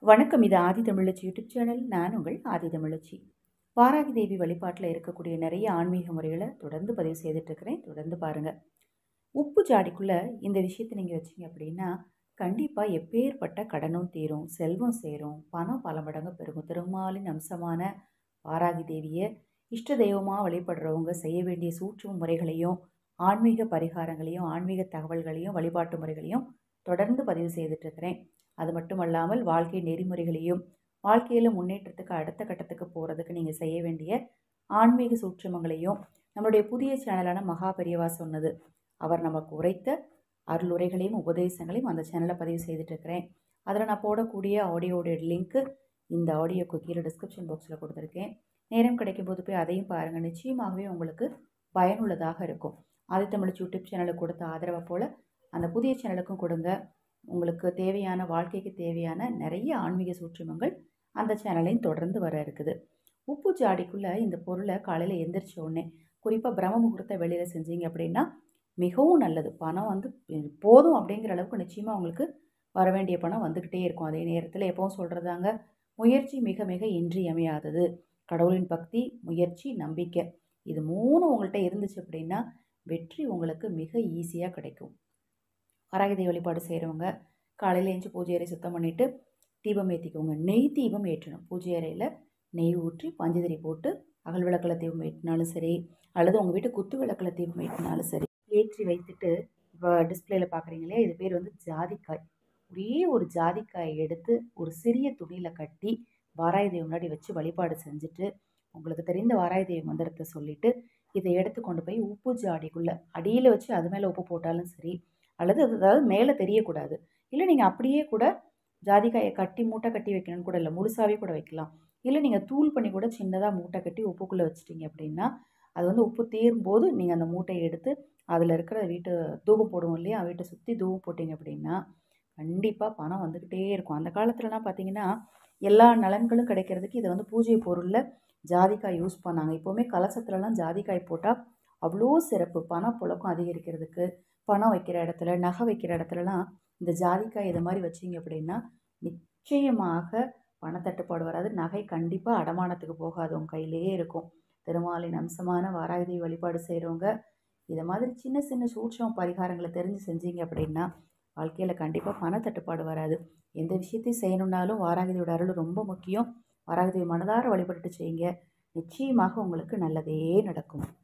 வணக்கம் இது ஆதி தமிழச்சி YouTube channel நான் உங்கள் ஆதி தமிழச்சி வாராகி தேவி வழிபாட்டில் இருக்கக்கூடிய நிறைய ஆன்மீக முறைகளை தொடர்ந்து பதிவு செய்துட்ருக்கிறேன் தொடர்ந்து பாருங்கள் உப்பு ஜாடிக்குள்ளே இந்த விஷயத்தை நீங்கள் வச்சீங்க அப்படின்னா கண்டிப்பாக எப்பேற்பட்ட கடனும் தீரும் செல்வம் சேரும் பணம் பல மடங்கு பெருகும் திருமாலின் அம்சமான வாராகி தேவியை இஷ்ட தெய்வமாக வழிபடுறவங்க செய்ய வேண்டிய சூட்சும முறைகளையும் ஆன்மீக பரிகாரங்களையும் ஆன்மீக தகவல்களையும் வழிபாட்டு முறைகளையும் தொடர்ந்து பதிவு செய்துட்ருக்கிறேன் அது மட்டும் அல்லாமல் வாழ்க்கை நெறிமுறைகளையும் வாழ்க்கையில் முன்னேற்றத்துக்கு அடுத்த கட்டத்துக்கு போகிறதுக்கு நீங்கள் செய்ய வேண்டிய ஆன்மீக சூட்சமங்களையும் நம்மளுடைய புதிய சேனலான மகா பெரியவா சொன்னது அவர் நமக்கு உரைத்த அருளுரைகளையும் உபதேசங்களையும் அந்த சேனலில் பதிவு செய்துட்ருக்கிறேன் அதில் நான் போடக்கூடிய ஆடியோடைய லிங்க்கு இந்த ஆடியோக்கு கீழே டிஸ்கிரிப்ஷன் பாக்ஸில் கொடுத்துருக்கேன் நேரம் கிடைக்கும் போது போய் அதையும் பாருங்கள் நிச்சயமாகவே உங்களுக்கு பயனுள்ளதாக இருக்கும் ஆதித்தமிழ் யூடியூப் சேனலுக்கு கொடுத்த ஆதரவை போல் அந்த புதிய சேனலுக்கும் கொடுங்க உங்களுக்கு தேவையான வாழ்க்கைக்கு தேவையான நிறைய ஆன்மீக சூட்சுமங்கள் அந்த சேனலையும் தொடர்ந்து வர இருக்குது உப்பு ஜாடிக்குள்ளே இந்த பொருளை காலையில் எந்திரிச்ச உடனே குறிப்பாக பிரம்ம முகூர்த்த வெளியில் செஞ்சீங்க அப்படின்னா மிகவும் நல்லது பணம் வந்து போதும் அப்படிங்கிற அளவுக்கு நிச்சயமாக உங்களுக்கு வர வேண்டிய பணம் வந்துக்கிட்டே இருக்கும் அதே நேரத்தில் எப்பவும் சொல்கிறதாங்க முயற்சி மிக மிக இன்றியமையாதது கடவுளின் பக்தி முயற்சி நம்பிக்கை இது மூணு உங்கள்கிட்ட இருந்துச்சு அப்படின்னா வெற்றி உங்களுக்கு மிக ஈஸியாக கிடைக்கும் வராகதை வழிபாடு செய்கிறவங்க காலையில் எழுந்து பூஜை அறை சுத்தம் பண்ணிவிட்டு தீபம் ஏற்றிக்கோங்க நெய் தீபம் ஏற்றணும் பூஜை அறையில் நெய் ஊற்றி பஞ்சதிரி போட்டு அகல் விளக்கில் தீபம் ஏற்றினாலும் சரி அல்லது உங்கள் வீட்டு குத்து விளக்கில் தீபம் ஏற்றினாலும் சரி ஏற்றி வைத்துட்டு இப்போ டிஸ்பிளேயில் பார்க்குறீங்களே இது பேர் வந்து ஜாதிக்காய் ஒரே ஒரு ஜாதிக்காயை எடுத்து ஒரு சிறிய துணியில் கட்டி வாராய் தேவி முன்னாடி வச்சு வழிபாடு செஞ்சுட்டு உங்களுக்கு தெரிந்த வாராய் தேவி மந்திரத்தை சொல்லிவிட்டு இதை எடுத்து கொண்டு போய் உப்பு ஜாடிக்குள்ளே அடியில் வச்சு அது மேலே உப்பு போட்டாலும் சரி அல்லது அது அதாவது மேலே தெரியக்கூடாது இல்லை நீங்கள் அப்படியே கூட ஜாதிக்காயை கட்டி மூட்டை கட்டி வைக்கணும்னு கூட இல்லை முழுசாகவே கூட வைக்கலாம் இல்லை நீங்கள் தூள் பண்ணி கூட சின்னதாக மூட்டை கட்டி உப்புக்குள்ளே வச்சிட்டிங்க அப்படின்னா அது வந்து உப்பு தீரும்போது நீங்கள் அந்த மூட்டையை எடுத்து அதில் இருக்கிற வீட்டு தூபம் போடுவோம் இல்லையா வீட்டை சுற்றி தூபம் போட்டிங்க அப்படின்னா கண்டிப்பாக பணம் வந்துக்கிட்டே இருக்கும் அந்த காலத்துலலாம் பார்த்தீங்கன்னா எல்லா நலன்களும் கிடைக்கிறதுக்கு இதை வந்து பூஜை பொருளில் ஜாதிக்காய் யூஸ் பண்ணாங்க இப்போவுமே கலசத்துலலாம் ஜாதிக்காய் போட்டால் அவ்வளோ சிறப்பு பணம் புழக்கம் அதிகரிக்கிறதுக்கு பணம் வைக்கிற இடத்துல நகை வைக்கிற இடத்துலலாம் இந்த ஜாதிக்காய் இது மாதிரி வச்சிங்க அப்படின்னா நிச்சயமாக பணத்தட்டுப்பாடு வராது நகை கண்டிப்பாக அடமானத்துக்கு போகாது உங்கள் கையிலேயே இருக்கும் திருமாலின் அம்சமான வாராகி வழிபாடு செய்கிறவங்க இதை மாதிரி சின்ன சின்ன சூட்சம் பரிகாரங்களை தெரிஞ்சு செஞ்சீங்க அப்படின்னா வாழ்க்கையில் கண்டிப்பாக பணத்தட்டுப்பாடு வராது எந்த விஷயத்தையும் செய்யணுன்னாலும் வாராகதியோட அருள் ரொம்ப முக்கியம் வாராகதியை மனதார வழிபட்டு செய்யுங்க நிச்சயமாக உங்களுக்கு நல்லதே நடக்கும்